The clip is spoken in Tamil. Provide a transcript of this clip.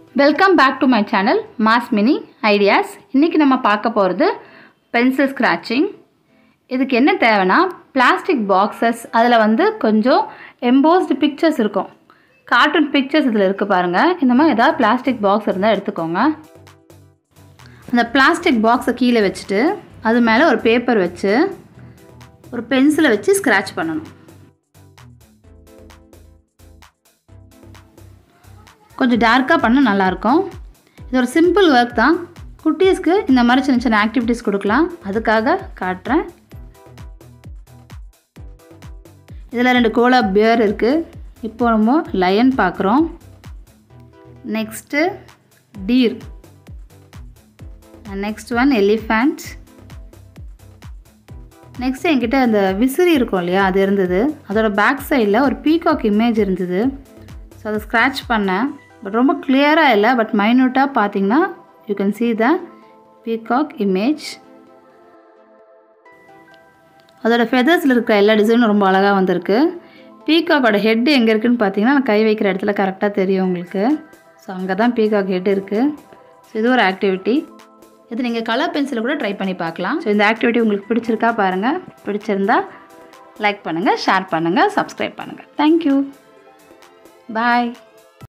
welcome back to my channel mass mini ideas இன்றைக்கி நம்ம பார்க்க போகிறது பென்சில் ஸ்க்ராட்சிங் இதுக்கு என்ன தேவைன்னா பிளாஸ்டிக் பாக்ஸஸ் அதில் வந்து கொஞ்சம் எம்போஸ்டு பிக்சர்ஸ் இருக்கும் கார்ட்டூன் பிக்சர்ஸ் இதில் இருக்குது பாருங்கள் இந்த மாதிரி ஏதாவது பிளாஸ்டிக் பாக்ஸ் இருந்தால் எடுத்துக்கோங்க அந்த பிளாஸ்டிக் பாக்ஸை கீழே வச்சுட்டு அது மேலே ஒரு பேப்பர் வச்சு ஒரு பென்சிலை வச்சு ஸ்க்ராட்ச் பண்ணணும் கொஞ்சம் டார்க்காக பண்ணால் நல்லாயிருக்கும் இது ஒரு சிம்பிள் ஒர்க் தான் குட்டீஸ்க்கு இந்த மாதிரி சின்ன சின்ன ஆக்டிவிட்டீஸ் கொடுக்கலாம் அதுக்காக காட்டுறேன் இதில் ரெண்டு கோலா பியர் இருக்குது இப்போ நம்ம லயன் பார்க்குறோம் next deer next one elephant next என்கிட்ட அந்த விசிறி இருக்கும் இல்லையா அது இருந்தது அதோட பேக் சைடில் ஒரு பீகாக் இமேஜ் இருந்தது ஸோ அதை ஸ்க்ராட்ச் பண்ணேன் பட் ரொம்ப கிளியராக இல்லை பட் மைன்யூட்டாக பார்த்தீங்கன்னா you can see the peacock image அதோட ஃபெதர்ஸில் இருக்கிற எல்லா டிசைனும் ரொம்ப அழகாக வந்திருக்கு பீகாக்கோட ஹெட் எங்கே இருக்குதுன்னு பார்த்தீங்கன்னா நான் கை வைக்கிற இடத்துல கரெக்டாக தெரியும் உங்களுக்கு ஸோ அங்கே தான் பீகாக் ஹெட் இருக்குது ஸோ இது ஒரு ஆக்டிவிட்டி இது நீங்கள் கலர் பென்சிலை கூட ட்ரை பண்ணி பார்க்கலாம் ஸோ இந்த ஆக்டிவிட்டி உங்களுக்கு பிடிச்சிருக்கா பாருங்கள் பிடிச்சிருந்தா லைக் பண்ணுங்கள் ஷேர் பண்ணுங்கள் சப்ஸ்கிரைப் பண்ணுங்கள் தேங்க்யூ பாய்